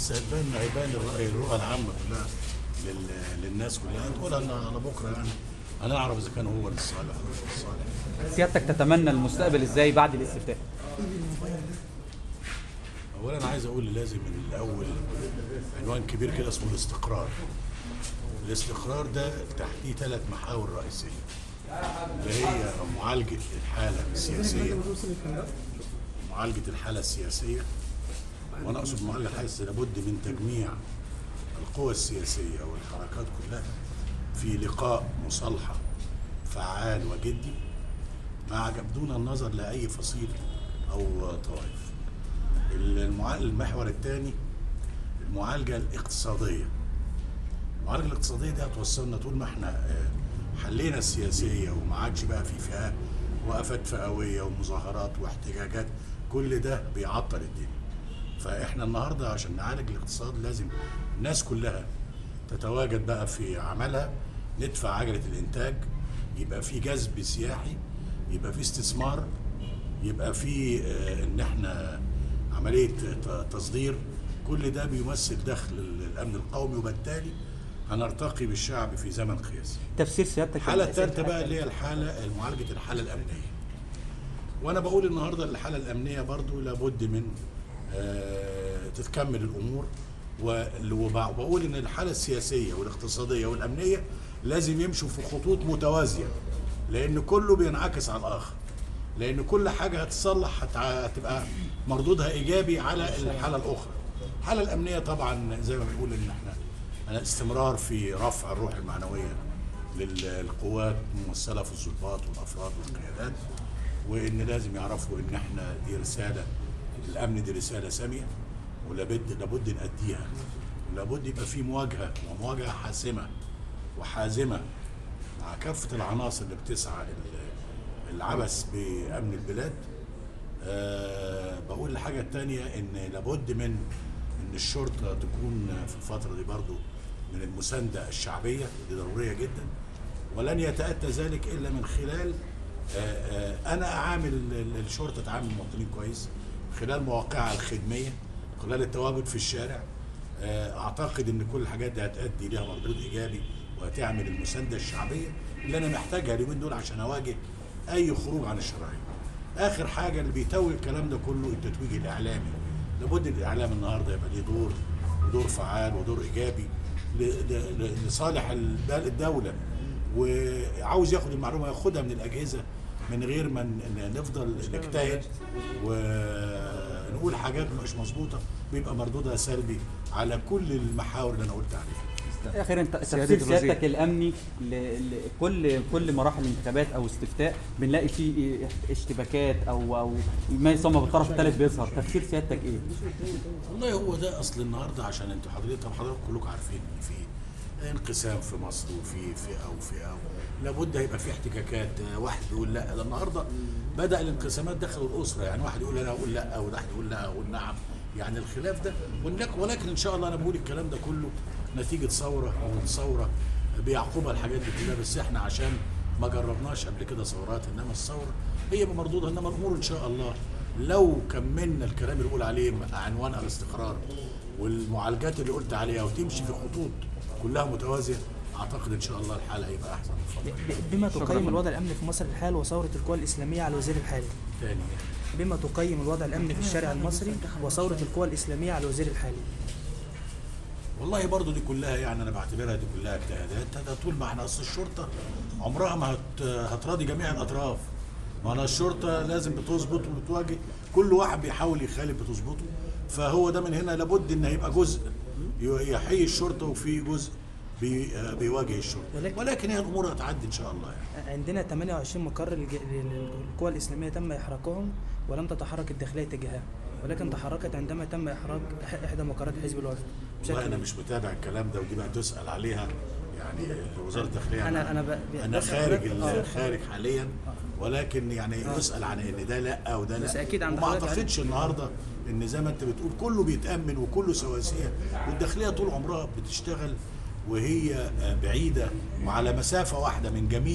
لسه هيبان هيبان الرأي الرؤى العامة كلها لل... للناس كلها تقول انا انا بكره يعني انا اعرف اذا كان هو الصالح ولا مش الصالح سيادتك تتمنى المستقبل ازاي بعد الاستفتاء اولا عايز اقول لازم من الاول عنوان كبير كده اسمه الاستقرار الاستقرار ده تحتيه ثلاث محاور رئيسيه اللي هي معالجه الحاله السياسيه معالجه الحاله السياسيه وانا اقصد معالجه الحاله السياسيه لابد من تجميع القوى السياسيه والحركات كلها في لقاء مصالحه فعال وجدي مع دون النظر لاي فصيل او طائف المعا- المحور الثاني المعالجه الاقتصاديه المعالجه الاقتصاديه دي هتوصلنا طول ما احنا آه، حلينا السياسيه وما عادش بقى في فئات وقفات فئويه ومظاهرات واحتجاجات كل ده بيعطل الدنيا فاحنا النهارده عشان نعالج الاقتصاد لازم الناس كلها تتواجد بقى في عملها ندفع عجله الانتاج يبقى في جذب سياحي يبقى في استثمار يبقى في آه، ان احنا عمليه ت- تصدير كل ده بيمثل دخل الامن القومي وبالتالي هنرتقي بالشعب في زمن قياسي تفسير سيادتك الحالة الثالثة بقى اللي هي الحالة معالجة الحالة الأمنية. وأنا بقول النهاردة الحالة الأمنية برضو لابد من آه، تتكمل الأمور و- وب- وبقول إن الحالة السياسية والاقتصادية والأمنية لازم يمشوا في خطوط متوازية لأن كله بينعكس على الآخر. لأن كل حاجة هتصلح هتع- هتبقى مردودها إيجابي على الحالة الأخرى. الحالة الأمنية طبعا زي ما بنقول إن إحنا أنا استمرار في رفع الروح المعنوية للقوات ممثلة في الضباط والأفراد والقيادات وإن لازم يعرفوا إن إحنا دي رسالة الأمن دي رسالة سامية ولابد لابد نأديها ولابد يبقى في مواجهة ومواجهة حاسمة وحازمة مع كافة العناصر اللي بتسعى لل- العبث بأمن البلاد أه بقول الحاجة التانية إن لابد من إن الشرطة تكون في الفترة دي برضو من المساندة الشعبية دي ضرورية جدا ولن يتأتى ذلك إلا من خلال آه، آه، أنا أعامل ال- ال- الشرطة تعامل المواطنين كويس خلال مواقعها الخدمية خلال التواجد في الشارع آه، أعتقد إن كل الحاجات دي هتأدي لها مردود إيجابي وهتعمل المساندة الشعبية اللي أنا محتاجها اليومين دول عشان أواجه أي خروج عن الشرعية. اخر حاجه اللي بيتوي الكلام ده كله التتويج الاعلامي لابد الاعلام النهارده يبقى ليه دور ودور فعال ودور ايجابي ل- ل- ل- لصالح الد- الدوله وعاوز ياخد المعلومه ياخدها من الاجهزه من غير ما ن- نفضل نجتهد ونقول حاجات مش مظبوطه بيبقى مردودها سلبي على كل المحاور اللي انا قلت عليها اخيرا انت سيادة تفسير الوزير. سيادتك الامني لكل كل مراحل الانتخابات او استفتاء بنلاقي فيه اشتباكات او او ما يسمى بالطرف الثالث بيظهر تفسير سيادتك ايه؟ والله هو ده اصل النهارده عشان انتوا حضرتك طب حضرتك كلكم عارفين ان في انقسام في مصر وفي فئه وفئه لابد هيبقى في احتكاكات آه، واحد يقول لا ده النهارده بدا الانقسامات داخل الاسره يعني واحد يقول انا اقول لا وواحد يقول لا اقول نعم يعني الخلاف ده ولكن ولكن ان شاء الله انا بقول الكلام ده كله نتيجه ثوره والثوره بيعقبها الحاجات دي كلها بس احنا عشان ما جربناش قبل كده ثورات انما الثوره هي بمردودها انما الامور ان شاء الله لو كملنا الكلام اللي بقول عليه عنوان الاستقرار والمعالجات اللي قلت عليها وتمشي في خطوط كلها متوازيه اعتقد ان شاء الله الحال هيبقى احسن الفتره ب- بما تقيم الوضع الامني في مصر الحال وثوره القوى الاسلاميه على الوزير الحالي تاني بما تقيم الوضع الامني في الشارع المصري وثوره القوى الاسلاميه على الوزير الحالي والله برضو دي كلها يعني انا بعتبرها دي كلها اجتهادات ده طول ما احنا اصل الشرطه عمرها ما هت هتراضي جميع الاطراف ما انا الشرطه لازم بتظبط وبتواجه كل واحد بيحاول يخالف بتظبطه فهو ده من هنا لابد ان هيبقى جزء ي- يحيي الشرطه وفي جزء بي آه، بيواجه الشرطه ولكن- ولكن هي الامور هتعدي ان شاء الله يعني عندنا 28 مقر للج- للقوى الاسلاميه تم احراقهم ولم تتحرك الداخليه تجاهها ولكن تحركت عندما تم احراق إح- احدى مقرات حزب الوفد والله انا بشكل مش متابع الكلام ده ودي بقى تسال عليها يعني وزاره الداخليه أنا- أنا ب- انا بسأل خارج حضرتك- ال- آه. خارج حاليا ولكن يعني يسال عن ان ده لا وده لا بس أكيد عند وما حضرتك اعتقدش النهارده ان زي ما انت بتقول كله بيتامن وكله سواسيه والداخليه طول عمرها بتشتغل وهي آه، بعيده وعلى مسافه واحده من جميع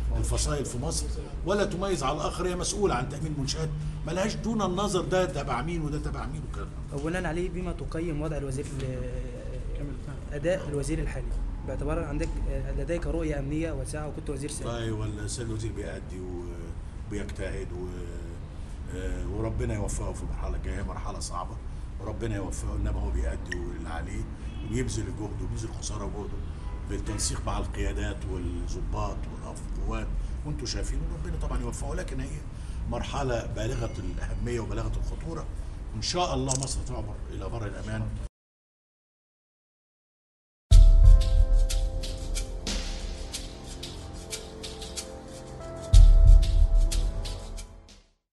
الفصائل في مصر ولا تميز على الاخر هي مسؤوله عن تامين منشات ملهاش دون النظر ده تبع مين وده تبع مين والكلام ده. وبناء عليه بما تقيم وضع الوزير اداء الوزير الحالي باعتبار عندك لديك رؤيه امنيه واسعه وكنت وزير سابق والله والسيد الوزير بيأدي وبيجتهد و... آه، وربنا يوفقه في المرحله الجايه هي مرحله صعبه وربنا يوفقه انما هو بيأدي اللي عليه وبيبذل الجهد وبيبذل خساره جهده بالتنسيق مع القيادات والضباط والقوات وانتم شايفين وربنا طبعا يوفقه لكن هي مرحله بالغه الاهميه وبالغه الخطوره وان شاء الله مصر تعبر الى بر الامان